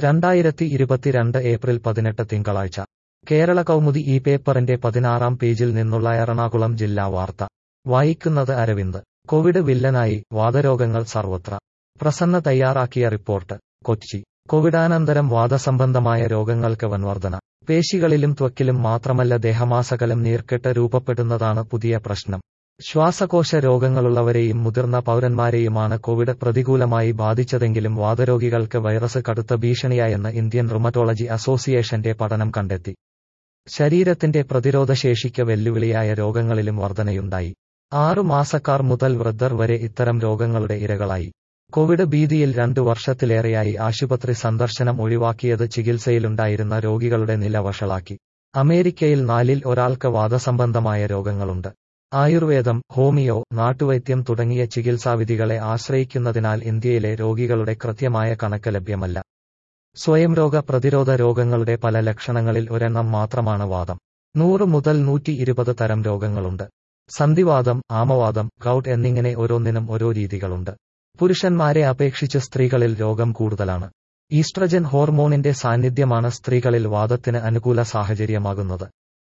രണ്ടായിരത്തി ഇരുപത്തിരണ്ട് ഏപ്രിൽ പതിനെട്ട് തിങ്കളാഴ്ച കേരള കൗമുദി ഈ പേപ്പറിന്റെ പതിനാറാം പേജിൽ നിന്നുള്ള എറണാകുളം ജില്ലാ വാർത്ത വായിക്കുന്നത് അരവിന്ദ് കോവിഡ് വില്ലനായി വാതരോഗങ്ങൾ സർവത്ര പ്രസന്ന തയ്യാറാക്കിയ റിപ്പോർട്ട് കൊച്ചി കോവിഡാനന്തരം വാദസംബന്ധമായ രോഗങ്ങൾക്ക് വൻവർധന പേശികളിലും ത്വക്കിലും മാത്രമല്ല ദേഹമാസകലം നീർക്കെട്ട് രൂപപ്പെടുന്നതാണ് പുതിയ പ്രശ്നം ശ്വാസകോശ രോഗങ്ങളുള്ളവരെയും മുതിർന്ന പൗരന്മാരെയുമാണ് കോവിഡ് പ്രതികൂലമായി ബാധിച്ചതെങ്കിലും വാതരോഗികൾക്ക് വൈറസ് കടുത്ത ഭീഷണിയായെന്ന് ഇന്ത്യൻ റുമറ്റോളജി അസോസിയേഷന്റെ പഠനം കണ്ടെത്തി ശരീരത്തിന്റെ പ്രതിരോധശേഷിക്ക് വെല്ലുവിളിയായ രോഗങ്ങളിലും വർധനയുണ്ടായി ആറു മാസക്കാർ മുതൽ വൃദ്ധർ വരെ ഇത്തരം രോഗങ്ങളുടെ ഇരകളായി കോവിഡ് ഭീതിയിൽ രണ്ടു വർഷത്തിലേറെയായി ആശുപത്രി സന്ദർശനം ഒഴിവാക്കിയത് ചികിത്സയിലുണ്ടായിരുന്ന രോഗികളുടെ നില വഷളാക്കി അമേരിക്കയിൽ നാലിൽ ഒരാൾക്ക് വാദസംബന്ധമായ രോഗങ്ങളുണ്ട് ആയുർവേദം ഹോമിയോ നാട്ടുവൈദ്യം തുടങ്ങിയ ചികിത്സാവിധികളെ ആശ്രയിക്കുന്നതിനാൽ ഇന്ത്യയിലെ രോഗികളുടെ കൃത്യമായ കണക്ക് ലഭ്യമല്ല സ്വയം രോഗ പ്രതിരോധ രോഗങ്ങളുടെ പല ലക്ഷണങ്ങളിൽ ഒരെണ്ണം മാത്രമാണ് വാദം നൂറ് മുതൽ നൂറ്റി ഇരുപത് തരം രോഗങ്ങളുണ്ട് സന്ധിവാദം ആമവാദം ഗൗട്ട് എന്നിങ്ങനെ ഓരോന്നിനും ഓരോ രീതികളുണ്ട് പുരുഷന്മാരെ അപേക്ഷിച്ച് സ്ത്രീകളിൽ രോഗം കൂടുതലാണ് ഈസ്ട്രജൻ ഹോർമോണിന്റെ സാന്നിധ്യമാണ് സ്ത്രീകളിൽ വാദത്തിന് അനുകൂല സാഹചര്യമാകുന്നത്